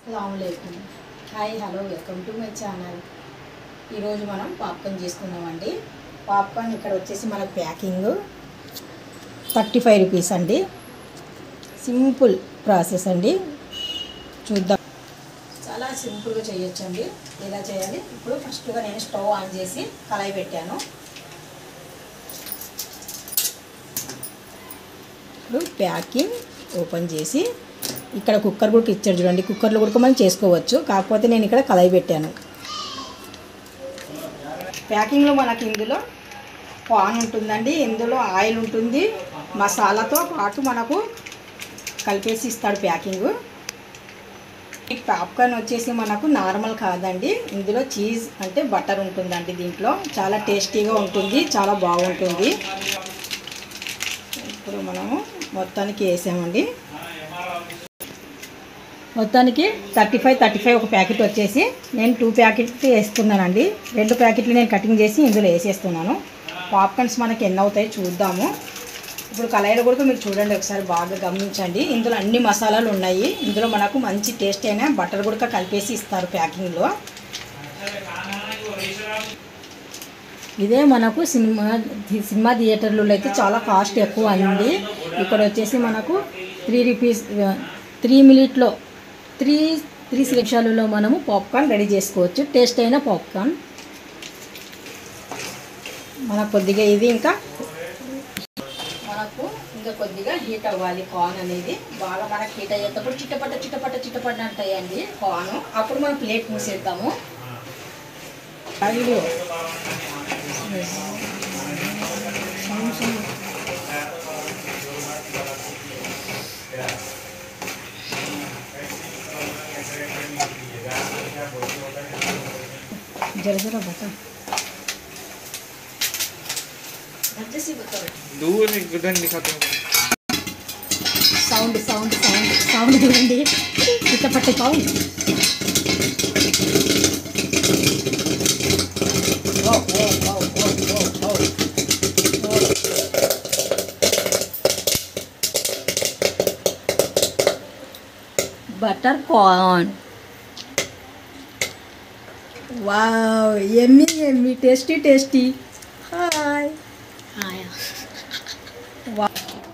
అస్సలాములైకుం hi hello welcome to my channel ఈరోజు మనం popcorn చేసుకున్నామండి పాప్కార్న్ ఇక్కడ వచ్చేసి మన ప్యాకింగ్ థర్టీ ఫైవ్ రూపీస్ అండి సింపుల్ ప్రాసెస్ అండి చూద్దాం చాలా సింపుల్గా చేయొచ్చండి ఎలా చేయాలి ఇప్పుడు ఫస్ట్గా నేను స్టవ్ ఆన్ చేసి కళాయి పెట్టాను ఇప్పుడు ప్యాకింగ్ ఓపెన్ చేసి ఇక్కడ కుక్కర్ కూడా ఇచ్చారు చూడండి కుక్కర్లో కూడా మనం చేసుకోవచ్చు కాకపోతే నేను ఇక్కడ కళాయి పెట్టాను ప్యాకింగ్లో మనకి ఇందులో పాన్ ఉంటుందండి ఇందులో ఆయిల్ ఉంటుంది మసాలాతో పాటు మనకు కలిపేసి ఇస్తాడు ప్యాకింగ్ ఈ పాప్కార్న్ వచ్చేసి మనకు నార్మల్ కాదండి ఇందులో చీజ్ అంటే బటర్ ఉంటుందండి దీంట్లో చాలా టేస్టీగా ఉంటుంది చాలా బాగుంటుంది ఇప్పుడు మనము మొత్తానికి వేసామండి మొత్తానికి థర్టీ ఫైవ్ థర్టీ ఫైవ్ ఒక ప్యాకెట్ వచ్చేసి నేను టూ ప్యాకెట్ వేస్తున్నానండి రెండు ప్యాకెట్లు నేను కటింగ్ చేసి ఇందులో వేసేస్తున్నాను పాప్కార్న్స్ మనకి ఎన్ని అవుతాయి చూద్దాము ఇప్పుడు కళాయిలో కూడా మీరు చూడండి ఒకసారి బాగా గమనించండి ఇందులో అన్ని మసాలాలు ఉన్నాయి ఇందులో మనకు మంచి టేస్ట్ అయిన బటర్ కూడా కలిపేసి ఇస్తారు ప్యాకింగ్లో ఇదే మనకు సినిమా సినిమా థియేటర్లలో అయితే చాలా కాస్ట్ ఎక్కువ అయింది ఇక్కడ వచ్చేసి మనకు త్రీ రూపీస్ త్రీ మినిట్లో త్రీ త్రీ నిమిషాలలో మనము పాప్కార్న్ రెడీ చేసుకోవచ్చు టేస్ట్ అయిన పాప్కార్న్ మనకు కొద్దిగా ఇది ఇంకా మనకు ఇంకా కొద్దిగా హీట్ అవ్వాలి కార్న్ అనేది బాగా మనకు హీట్ అయ్యేటప్పుడు చిట్టపట్ట చిట్టపట్ట చిట్టపట్ట అంటాయండి కార్న్ అప్పుడు మనం ప్లేట్ మూసేద్దాము అయ్యో जरा जरा बता अच्छे से बताओ दूर एक गन दिखाता हूँ సౌండ్ సౌండ్ సౌండ్ సౌండ్ చూడండి చిట్టపట్ట సౌండ్ ఓ ఓ ఓ ఓ ఓ ఓ బటర్ కార్న్ వావ్ ఎమ్మి ఎమ్మి టేస్టీ టేస్టీ హాయ్ వా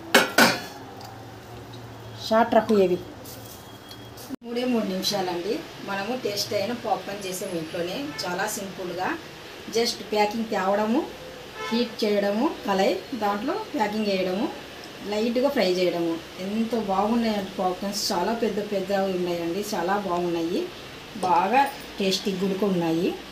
షార్ట్ రఫ్ ఏవి మూడే మూడు నిమిషాలండి మనము టేస్ట్ అయిన పాప్కార్న్ చేసాము ఇంట్లోనే చాలా సింపుల్గా జస్ట్ ప్యాకింగ్ తేవడము హీట్ చేయడము కలయి దాంట్లో ప్యాకింగ్ వేయడము లైట్గా ఫ్రై చేయడము ఎంతో బాగున్నాయండి పాప్కార్న్స్ చాలా పెద్ద పెద్దవి ఉన్నాయండి చాలా బాగున్నాయి బాగా టేస్టీ గుడికి ఉన్నాయి